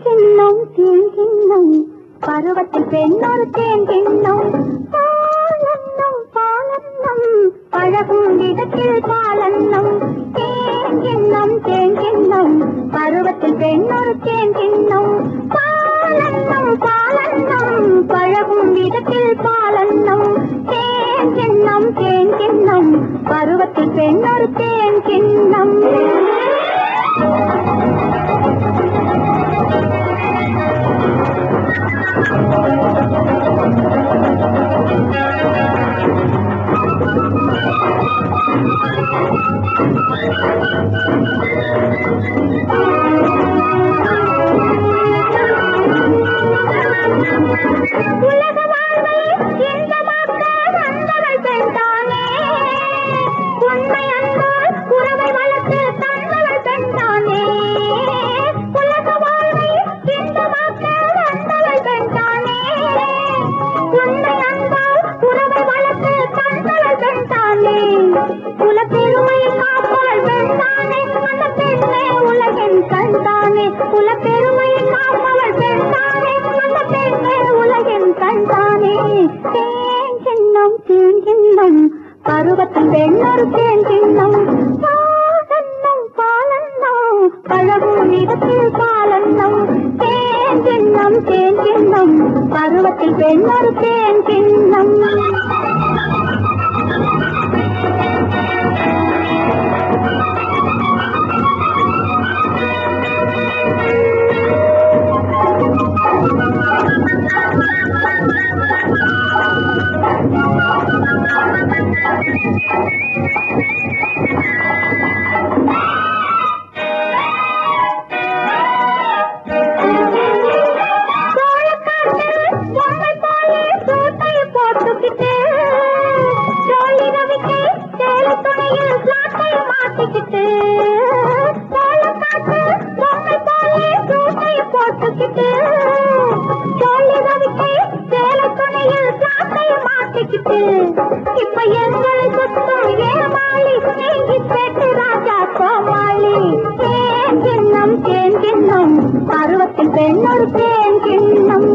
கிண்ணம் தேன் கிண்ணம் பருவத்தில் பெண்ணொரு தேன் கிண்ணம் பாலன்னம் பாலன்னம் பழகும் இடத்தில் பாலன்னம் தேன் கிண்ணம் தேன் கிண்ணம் பருவத்தில் பெண்ணொரு தேன் கிண்ணம் பாலன்னம் பாலன்னம் பழகும் இடத்தில் பாலன்னம் தேன் கிண்ணம் தேன் கிண்ணம் பருவத்தில் பெண்ணொரு தேன் கிண்ணம் உலக வாழ்வை இன்பமாக்க வந்தவள் பெண்தானே உண்மை அன்பால் உறவை வளர்த்து தந்தவள் பெண்தானே உலக வாழ்வை இன்பமாக்க வந்தவள் பெண்தானே உண்மை அன்பால் உறவை வளர்த்து தந்தவள் பெண்தானே குல பெருமையை காப்பவள் பெண்தானே அந்த பெண்ணே உலகின் கண்தானே குல பெருமையை காப்பவள் பெண்தானே அந்த பெண்ணே உலகின் கண்தானே தேன் சின்னம் தேன் சின்னம் பருவத்தில் பெண்ணொரு தேன் சின்னம் பாலன்னம் பாலன்னம் பழகும் இடத்தில் பாலன்னம் தேன் சின்னம் தேன் சின்னம் பருவத்தில் பெண்ணொரு தேன் சின்னம் சோளக்காட்டில் பொம்மை போலே சூட்டையை போட்டுக்கிட்டு, ஜோலி ரவிக்கு சேலை துணியில் பிளாட்டையை மாட்டிக்கிட்டு. சோளக்காட்டில் பொம்மை போலே சூட்டையை போட்டுக்கிட்டு, ஜோலி ரவிக்கு சேலை துணியில் பிளாட்டையை மாட்டிக்கிட்டு. இப்ப எங்களை சுத்தம் ஏமாளி, நீங்கி பேட்டு ராஜா கோமாளி. தேன் கிண்ணம், தேன் கிண்ணம், பருவத்தில் பெண்ணொரு தேன் கிண்ணம்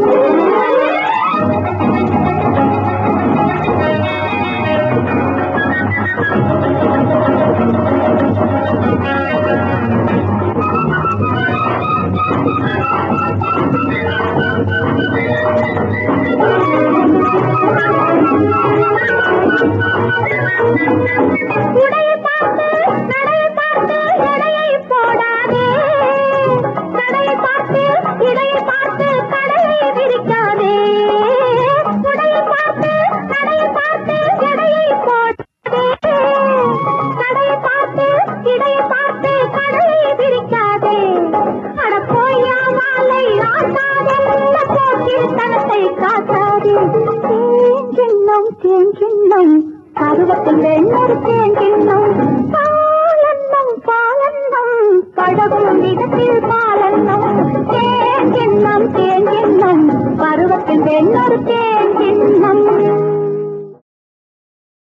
உடைய பார்த்து நடைய பார்த்து எடையை போடாதே நடைய பார்த்து இடையை பார்த்து கடையை விரிக்காதே உடைய பார்த்து நடைய பார்த்து எடையை போடாதே கடையை பார்த்து இடையை பார்த்து கடையை விரிக்காதே அட போயா மாலை ஆட்டாதே போக்கில் தனத்தை காட்டாதே தேன் சின்னம் தேன் சின்னம் பருவத்தில் வெண்ணொரு தேன் கிண்ணம் பாலன்னம் பாலன்னம் படகும் இடத்தில் பாலன்னம்